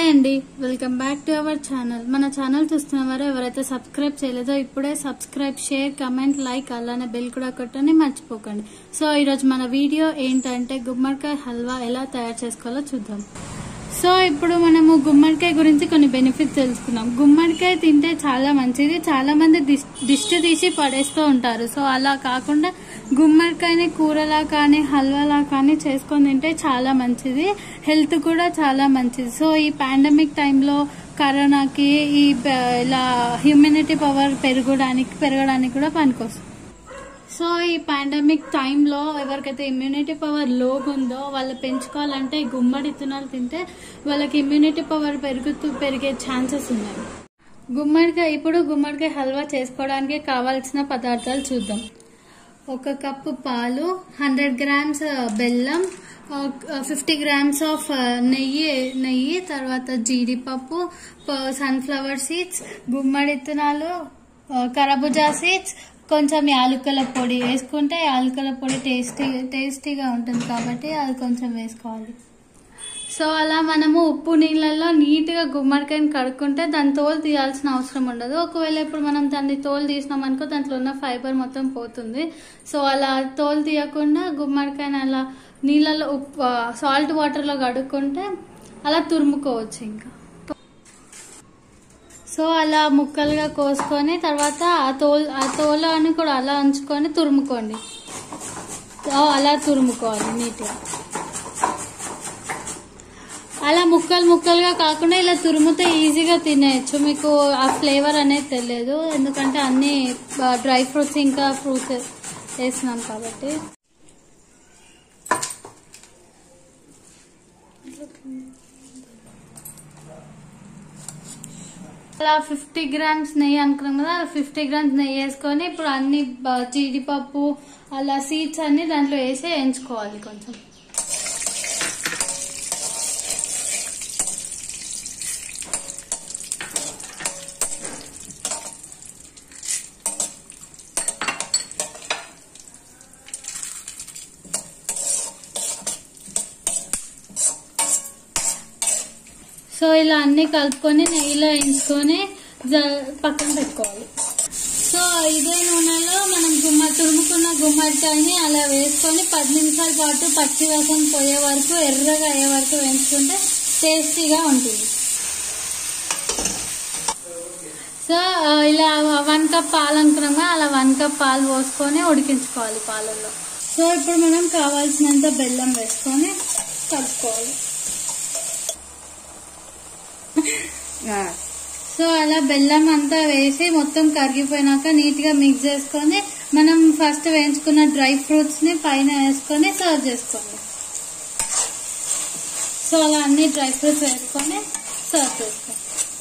అండి welcome back to our channel మన channel చూస్తున్న వారు ఎవరైతే సబ్స్క్రైబ్ చేయలేదో ఇప్పుడే సబ్స్క్రైబ్ షేర్ కమెంట్ లైక్ అలానే బెల్ కూడా కొట్టని మర్చిపోకండి సో ఈరోజు మన వీడియో ఏంటంటే గుమ్మడికాయ హల్వా ఎలా తయారు చేసుకోవాలో చూద్దాం సో ఇప్పుడు మనము గుమ్మడికాయ గురించి కొన్ని బెనిఫిట్స్ తెలుసుకున్నాం గుమ్మడికాయ తింటే చాలా మంచిది చాలా మంది దిస్- దిష్టి తీసి పడేస్తూ ఉంటారు సో అలా కాకుండా గుమ్మడికాయని కూరలా కానీ హల్వాలా కానీ చేసుకొని తింటే చాలా మంచిది హెల్త్ కూడా చాలా మంచిది సో ఈ పాండమిక్ టైంలో కరోనాకి ఈ ప- ఇలా హ్యూమినిటీ పవర్ పెరగడానికి పెరగడానికి కూడా పనికొస్తుంది సో ఈ పాండమిక్ టైంలో ఎవరికైతే ఇమ్యూనిటీ పవర్ లోగా ఉందో వాళ్ళు పెంచుకోవాలంటే ఈ గుమ్మడి ఇత్తనాలు తింటే వాళ్ళకి ఇమ్యూనిటీ పవర్ పెరుగుతూ పెరిగే ఛాన్సెస్ ఉన్నాయి గుమ్మడికాయ ఇప్పుడు గుమ్మడికాయ హల్వా చేసుకోవడానికి కావాల్సిన పదార్థాలు చూద్దాం ఒక కప్పు పాలు హండ్రెడ్ గ్రామ్స్ బెల్లం ఫిఫ్టీ గ్రామ్స్ ఆఫ్ నెయ్యి నెయ్యి తర్వాత జీడిపప్పు సన్ఫ్లవర్ సీడ్స్ గుమ్మడి ఇత్తనాలు కరబుజా సీడ్స్ కొంచెం యాలకుల పొడి వేసుకుంటే యాలకుల పొడి టేస్టీ టేస్టీగా ఉంటుంది కాబట్టి అది కొంచెం వేసుకోవాలి సో అలా మనము ఉప్పు నీళ్ళల్లో నీట్గా గుమ్మడికాయని కడుక్కుంటే దాని తోలు తీయాల్సిన అవసరం ఉండదు ఒకవేళ ఇప్పుడు మనం దాన్ని తోలు తీసినాం అనుకో దాంట్లో ఉన్న ఫైబర్ మొత్తం పోతుంది సో అలా తోలు తీయకుండా గుమ్మడికాయని అలా నీళ్ళలో ఉప్పు సాల్ట్ వాటర్లో కడుక్కుంటే అలా తురుముకోవచ్చు ఇంకా సో అలా ముక్కలుగా కోసుకొని తర్వాత ఆ తోలు ఆ తోలు అని కూడా అలా ఉంచుకొని తురుముకోండి సో అలా తురుముకోవాలి నీట్గా అలా ముక్కలు ముక్కలుగా కాకుండా ఇలా తురుముతే ఈజీగా తినేయచ్చు మీకు ఆ ఫ్లేవర్ అనేది తెలియదు ఎందుకంటే అన్ని డ్రై ఫ్రూట్స్ ఇంకా ఫ్రూట్స్ వేసినాం కాబట్టి అలా ఫిఫ్టీ గ్రామ్స్ నెయ్యి అనుకున్నాం కదా ఫిఫ్టీ గ్రామ్స్ నెయ్యి వేసుకొని ఇప్పుడు అన్ని బ- జీడిపప్పు అలా సీడ్స్ అన్ని దాంట్లో వేసి వేయించుకోవాలి కొంచెం సో ఇలా అన్ని కలుపుకొని నెయ్యిలో వేయించుకొని జ- పక్కన పెట్టుకోవాలి సో ఇదే నూనెలో మనం గుమ్మ తురుముకున్న గుమ్మడికాయని అలా వేసుకొని పది నిమిషాల పాటు పచ్చి రసం పోయే వరకు ఎర్రగా అయ్యే వరకు వేయించుకుంటే టేస్టీగా ఉంటుంది సో ఆ, ఇలా వన్ కప్ పాలు అనుకున్నామా అలా వన్ కప్ పాలు పోసుకొని ఉడికించుకోవాలి పాలల్లో సో ఇప్పుడు మనం కావాల్సినంత బెల్లం వేసుకొని కలుపుకోవాలి సో అలా బెల్లం అంతా వేసి మొత్తం కరిగిపోయినాక నీట్ గా మిక్స్ చేసుకొని మనం ఫస్ట్ వేయించుకున్న డ్రై ఫ్రూట్స్ ని పైన వేసుకొని సర్వ్ చేసుకోండి సో అలా అన్ని డ్రై ఫ్రూట్స్ వేసుకొని సర్వ్ చేసుకోండి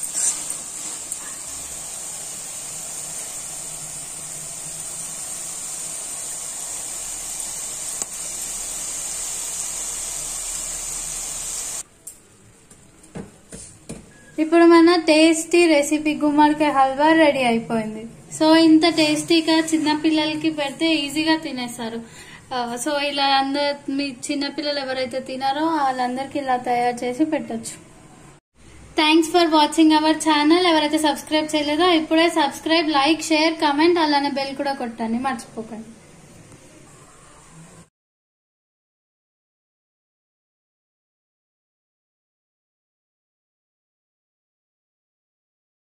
ఇప్పుడు మన టేస్టీ రెసిపీ గుమ్మడికాయ హల్వా రెడీ అయిపోయింది సో ఇంత టేస్టీగా చిన్న పిల్లలకి పెడితే ఈజీగా తినేస్తారు ఆ, సో ఇలా అందరు మీ చిన్న పిల్లలు ఎవరైతే తినారో వాళ్ళందరికీ ఇలా తయారు చేసి పెట్టొచ్చు thanks for watching our channel ఎవరైతే సబ్స్క్రైబ్ చేయలేదో ఇప్పుడే సబ్స్క్రైబ్ లైక్ షేర్ కమెంట్ అలానే బెల్ కూడా కొట్టండి మర్చిపోకండి